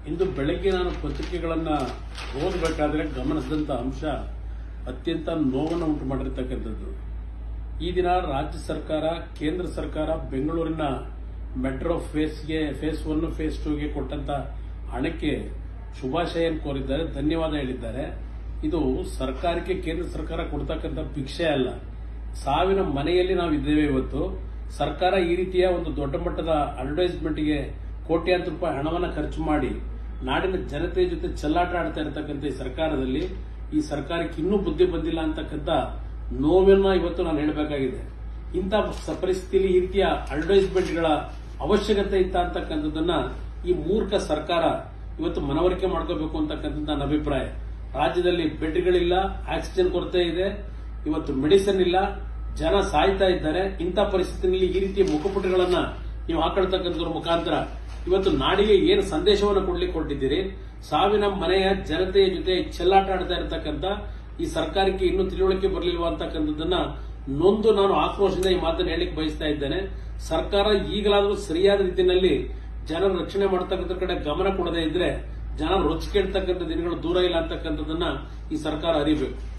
ಇಂದು ಬೆಳಗ್ಗೆ ನಾನು ಪತ್ರಿಕೆಗಳನ್ನ ಓದಬೇಕಾದ್ರೆ ಗಮನಿಸಿದಂತ ಅಂಶ ಅತ್ಯಂತ ನೋವನ್ನು ಉಂಟು ಮಾಡಿರ್ತಕ್ಕಂಥದ್ದು ಈ ದಿನ ರಾಜ್ಯ ಸರ್ಕಾರ ಕೇಂದ್ರ ಸರ್ಕಾರ ಬೆಂಗಳೂರಿನ ಮೆಟ್ರೋ ಫೇಸ್ಗೆ ಫೇಸ್ ಒನ್ ಫೇಸ್ ಟೂಗೆ ಕೊಟ್ಟಂತ ಹಣಕ್ಕೆ ಶುಭಾಶಯ ಕೋರಿದ್ದಾರೆ ಧನ್ಯವಾದ ಹೇಳಿದ್ದಾರೆ ಇದು ಸರ್ಕಾರಕ್ಕೆ ಕೇಂದ್ರ ಸರ್ಕಾರ ಕೊಡ್ತಕ್ಕಂಥ ಭಿಕ್ಷೆ ಅಲ್ಲ ಸಾವಿನ ಮನೆಯಲ್ಲಿ ನಾವು ಇದ್ದೇವೆ ಇವತ್ತು ಸರ್ಕಾರ ಈ ರೀತಿಯ ಒಂದು ದೊಡ್ಡ ಮಟ್ಟದ ಅಡ್ವರ್ಟೈಸ್ಮೆಂಟ್ಗೆ ಕೋಟ್ಯಾಂತರ ರೂಪಾಯಿ ಹಣವನ್ನು ಖರ್ಚು ಮಾಡಿ ನಾಡಿನ ಜನತೆ ಜೊತೆ ಚೆಲ್ಲಾಟ ಆಡ್ತಾ ಇರತಕ್ಕಂಥ ಈ ಸರ್ಕಾರದಲ್ಲಿ ಈ ಸರ್ಕಾರಕ್ಕೆ ಇನ್ನೂ ಬುದ್ಧಿ ಬಂದಿಲ್ಲ ಅಂತಕ್ಕಂಥ ನೋವನ್ನ ಇವತ್ತು ನಾನು ಹೇಳಬೇಕಾಗಿದೆ ಇಂಥ ಸ- ಪರಿಸ್ಥಿತಿಯಲ್ಲಿ ಈ ರೀತಿಯ ಅಡ್ವರ್ಟೈಸ್ಮೆಂಟ್ಗಳ ಅವಶ್ಯಕತೆ ಇತ್ತ ಅಂತಕ್ಕಂಥದ್ದನ್ನ ಈ ಮೂರ್ಖ ಸರ್ಕಾರ ಇವತ್ತು ಮನವರಿಕೆ ಮಾಡ್ಕೋಬೇಕು ಅಂತಕ್ಕಂಥದ್ದು ನನ್ನ ಅಭಿಪ್ರಾಯ ರಾಜ್ಯದಲ್ಲಿ ಬೆಡ್ಗಳಿಲ್ಲ ಆಕ್ಸಿಜನ್ ಕೊರತೆ ಇದೆ ಇವತ್ತು ಮೆಡಿಸಿನ್ ಇಲ್ಲ ಜನ ಸಾಯ್ತಾ ಇದ್ದಾರೆ ಇಂಥ ಪರಿಸ್ಥಿತಿಯಲ್ಲಿ ಈ ರೀತಿಯ ಮುಖಪುಟಗಳನ್ನ ನೀವು ಹಾಕೊಳ್ತಕ್ಕಂಥದ್ರ ಮುಖಾಂತರ ಇವತ್ತು ನಾಡಿಗೆ ಏನು ಸಂದೇಶವನ್ನು ಕೊಡ್ಲಿಕ್ಕೆ ಕೊಟ್ಟಿದ್ದೀರಿ ಸಾವಿನ ಮನೆಯ ಜನತೆಯ ಜೊತೆ ಚೆಲ್ಲಾಟ ಆಡ್ತಾ ಇರತಕ್ಕಂಥ ಈ ಸರ್ಕಾರಕ್ಕೆ ಇನ್ನೂ ತಿಳುವಳಿಕೆ ಬರಲಿಲ್ವಾ ಅಂತಕ್ಕಂಥದ್ದನ್ನ ನೊಂದು ನಾನು ಆಕ್ರೋಶದಿಂದ ಈ ಮಾತನ್ನು ಹೇಳಿಕ್ಕೆ ಬಯಸ್ತಾ ಇದ್ದೇನೆ ಸರ್ಕಾರ ಈಗಲಾದರೂ ಸರಿಯಾದ ರೀತಿಯಲ್ಲಿ ಜನರ ರಕ್ಷಣೆ ಮಾಡತಕ್ಕಂಥ ಕಡೆ ಗಮನ ಕೊಡದೇ ಇದ್ರೆ ಜನ ರೊಚ್ಚಿಗೆಡ್ತಕ್ಕಂಥ ದಿನಗಳು ದೂರ ಇಲ್ಲ ಅಂತಕ್ಕಂಥದ್ದನ್ನ ಈ ಸರ್ಕಾರ ಅರಿಬೇಕು